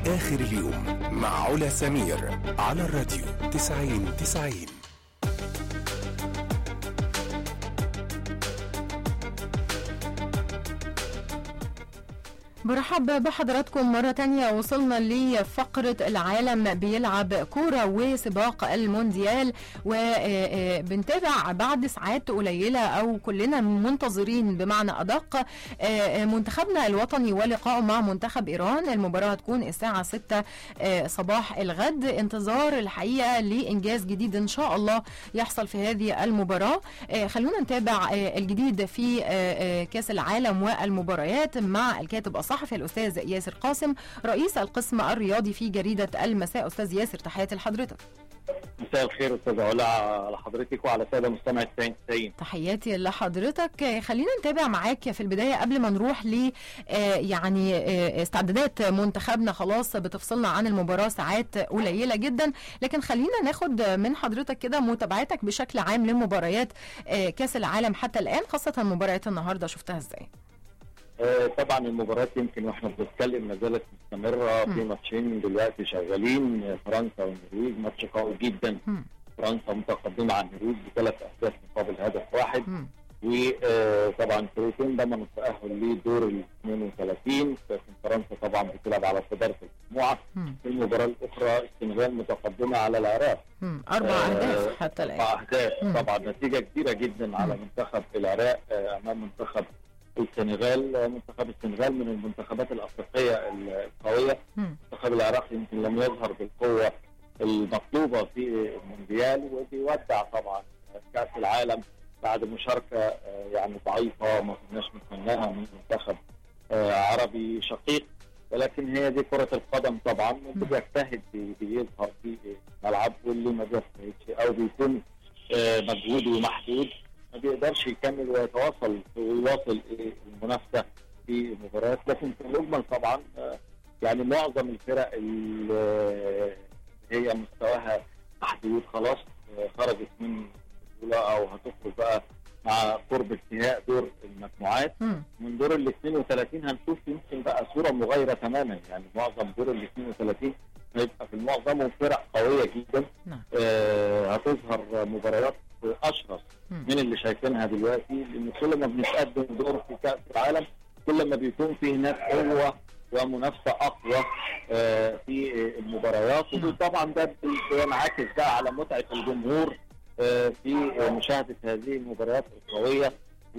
آخر اليوم مع علا سمير على الراديو 90 90 برحب بحضراتكم مرة تانية وصلنا لفقرة العالم بيلعب كورة وسباق المونديال وبنتابع بعد ساعات قليلة أو كلنا منتظرين بمعنى أدق منتخبنا الوطني ولقائه مع منتخب إيران المباراة هتكون الساعة 6 صباح الغد انتظار الحقيقة لإنجاز جديد إن شاء الله يحصل في هذه المباراة خلونا نتابع الجديد في كأس العالم والمباريات مع الكاتب الصحفي الأستاذ ياسر قاسم رئيس القسم الرياضي في جريدة المساء أستاذ ياسر تحياتي لحضرتك مساء الخير استاذ علا على حضرتك وعلى ساده مستمع 90 90 تحياتي لحضرتك خلينا نتابع معاك في البدايه قبل ما نروح ل يعني استعدادات منتخبنا خلاص بتفصلنا عن المباراه ساعات قليله جدا لكن خلينا ناخد من حضرتك كده متابعتك بشكل عام لمباريات كاس العالم حتى الان خاصه مباريات النهارده شفتها ازاي؟ طبعا المباريات يمكن واحنا بنتكلم ما زالت مستمره في ماتشين دلوقتي شغالين فرنسا والنرويج ماتش قوي جدا مم. فرنسا متقدمه عن النرويج بثلاث اهداف مقابل هدف واحد مم. وطبعا الفريقين ضمنوا التاهل لدور ال 32 لكن فرنسا طبعا بتلعب على صداره المجموعه مم. في المباراه الاخرى السنغال متقدمه على العراق مم. اربع آه، اهداف حتى الان اربع اهداف مم. طبعا نتيجه كبيره جدا على مم. منتخب العراق آه، امام منتخب السنغال آه، منتخب السنغال من المنتخبات الافريقيه القويه مم. منتخب العراق يمكن لم يظهر بالقوه المطلوبه في المونديال وبيودع طبعا كاس العالم بعد مشاركه آه، يعني ضعيفه ما كناش نتمناها من منتخب آه، عربي شقيق ولكن هي دي كرة القدم طبعا اللي بيجتهد بي- بيظهر في الملعب واللي ما بيجتهدش او بيكون آه، مجهوده محدود ما بيقدرش يكمل ويتواصل ويواصل آه، المنافسة في المباريات لكن في المجمل طبعا آه، يعني معظم الفرق اللي هي مستواها محدود خلاص آه، خرجت من البطولة او هتخرج بقى مع قرب انتهاء دور المجموعات مم. من دور ال 32 هنشوف يمكن بقى صوره مغايره تماما يعني معظم دور ال 32 هيبقى في المعظم فرق قويه جدا نعم. آه هتظهر مباريات اشرس مم. من اللي شايفينها دلوقتي لان كل ما بنتقدم دور في كاس العالم كل ما بيكون في هناك قوه ومنافسه اقوى آه في آه، المباريات نعم. وطبعا ده بينعكس بقى على متعه الجمهور آه، في آه، مشاهده هذه المباريات القويه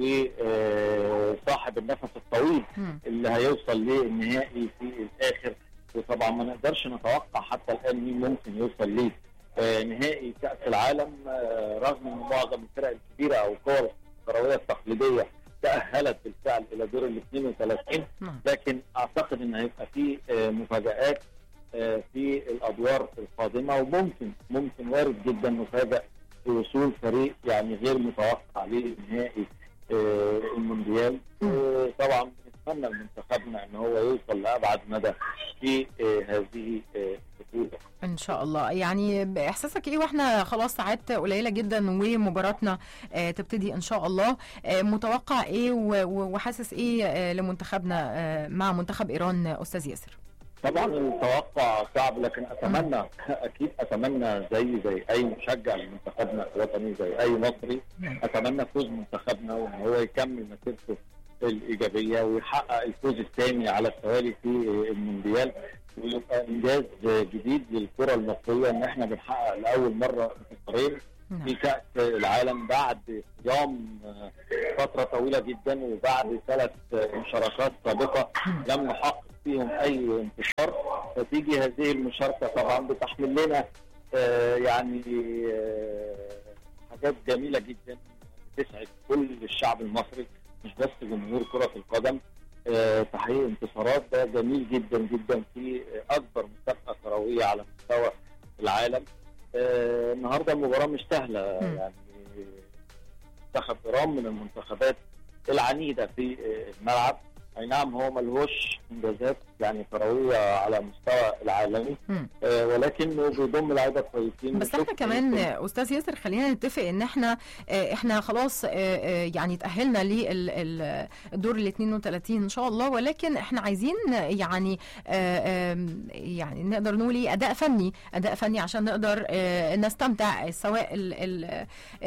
وصاحب النفس الطويل مم. اللي هيوصل للنهائي في الاخر وطبعا ما نقدرش نتوقع حتى الان مين ممكن يوصل ليه آه، نهائي كاس العالم آه، رغم ان معظم الفرق الكبيره او القوى الكرويه التقليديه تاهلت بالفعل الى دور ال 32 نعم. لكن اعتقد ان هيبقى في آه، مفاجات آه، في الادوار القادمه وممكن ممكن وارد جدا نفاجئ بوصول فريق يعني غير متوقع لنهائي آه، المونديال آه، طبعا نتمنى لمنتخبنا ان هو يوصل لابعد مدى في آه، هذه آه، البطوله ان شاء الله يعني احساسك ايه واحنا خلاص ساعات قليله جدا ومباراتنا آه تبتدي ان شاء الله آه متوقع ايه و- و- وحاسس ايه آه لمنتخبنا آه مع منتخب ايران آه، استاذ ياسر طبعا التوقع صعب لكن اتمنى اكيد اتمنى زي زي اي مشجع لمنتخبنا الوطني زي اي مصري نعم. اتمنى فوز منتخبنا وان هو يكمل مسيرته الايجابيه ويحقق الفوز الثاني على التوالي في المونديال ويبقى انجاز جديد للكره المصريه ان احنا بنحقق لاول مره انتصارين في نعم. كاس العالم بعد صيام آه، فتره طويله جدا وبعد ثلاث آه، مشاركات سابقه لم نحقق فيهم اي انتصار فتيجي هذه المشاركه طبعا بتحمل لنا آه، يعني آه، حاجات جميله جدا بتسعد كل الشعب المصري مش بس جمهور كره القدم آه، تحقيق انتصارات ده جميل جدا جدا في اكبر مسابقه كرويه على مستوى العالم آه، النهارده المباراه مش سهله مم. يعني منتخب ايران من المنتخبات العنيده في آه، الملعب اي نعم هو ملهوش انجازات يعني كرويه على مستوى العالمي مم. آه، ولكنه بيضم لعيبه كويسين بس احنا وشفت كمان يمكن استاذ ياسر خلينا نتفق ان احنا آه، احنا خلاص آه، آه، يعني تاهلنا للدور ال 32 ان شاء الله ولكن احنا عايزين يعني آه، آم، يعني نقدر نقول ايه اداء فني اداء فني عشان نقدر آه، نستمتع سواء ال- ال- آه،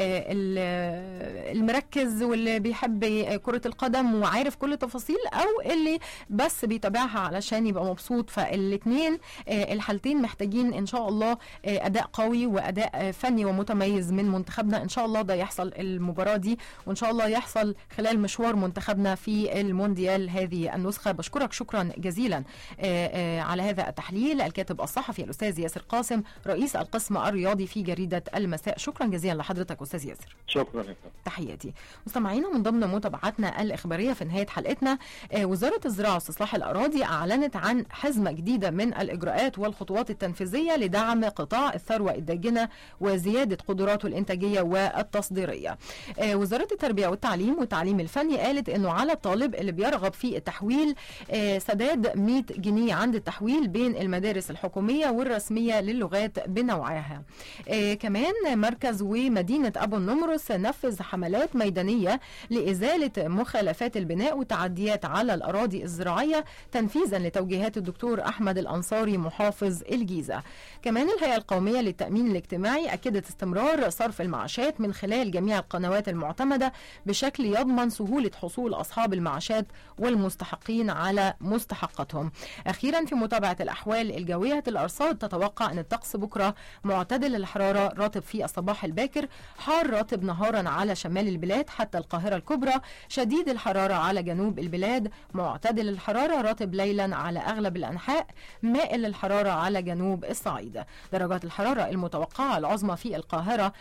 ال- المركز واللي بيحب كرة القدم وعارف كل التفاصيل او اللي بس بيتابعها علشان يبقى مبسوط فالاثنين الحالتين محتاجين ان شاء الله آه، اداء قوي واداء آه، فني ومتميز من منتخبنا ان شاء الله ده يحصل المباراه دي وان شاء الله يحصل خلال مشوار منتخبنا في المونديال هذه النسخه بشكرك شكرا جزيلا آه، آه، على هذا التحليل الكاتب الصحفي الاستاذ ياسر قاسم رئيس القسم الرياضي في جريده المساء شكرا جزيلا لحضرتك استاذ ياسر شكرا يا فندم. تحياتي مستمعينا من ضمن متابعتنا الإخبارية في نهاية حلقتنا آه، وزارة الزراعة واستصلاح الأراضي أعلنت عن حزمة جديدة من الإجراءات والخطوات التنفيذية لدعم قطاع الثروة الداجنة وزيادة قدراته الإنتاجية والتصديرية آه، وزارة التربية والتعليم والتعليم الفني قالت أنه على الطالب اللي بيرغب في التحويل آه، سداد 100 جنيه عند التحويل بين المدارس الحكومية والرسمية للغات بنوعها آه، كمان مركز ومدينة أبو النمرس نفذ حملات ميدانية لإزالة مخالفات البناء وتعديات على الأراضي الزراعية تنفيذا لتوجيهات الدكتور أحمد الأنصاري محافظ الجيزة كمان الهيئة القومية للتأمين الاجتماعي أكدت استمرار صرف المعاشات من خلال جميع القنوات المعتمدة بشكل يضمن سهولة حصول أصحاب المعاشات والمستحقين على مستحقاتهم أخيرا في متابعة الأحوال الجوية الأرصاد تتوقع أن الطقس بكرة معتدل الحرارة راتب في الصباح الباكر حار راتب نهارا على شمال البلاد حتى القاهرة الكبرى شديد الحرارة على جنوب البلاد معتدل الحرارة راتب ليلا على أغلب الأنحاء مائل الحرارة على جنوب الصعيد درجات الحرارة المتوقعة العظمى في القاهرة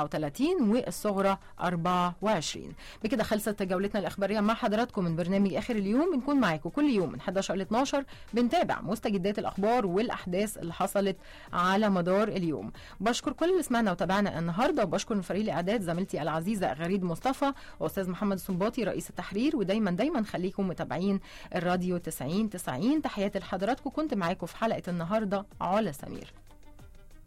37 والصغرى 24 بكده خلصت جولتنا الإخبارية مع حضراتكم من برنامج آخر اليوم بنكون معاكم كل يوم من 11 ل 12 بنتابع مستجدات الأخبار والأحداث اللي حصلت على مدار اليوم بشكر كل اللي سمعنا وتابعنا النهارده وبشكر من فريق الاعداد زميلتي العزيزه غريب مصطفى واستاذ محمد السنباطي رئيس التحرير ودايما دايما خليكم متابعين الراديو 90 90 تحياتي لحضراتكم كنت معاكم في حلقه النهارده علا سمير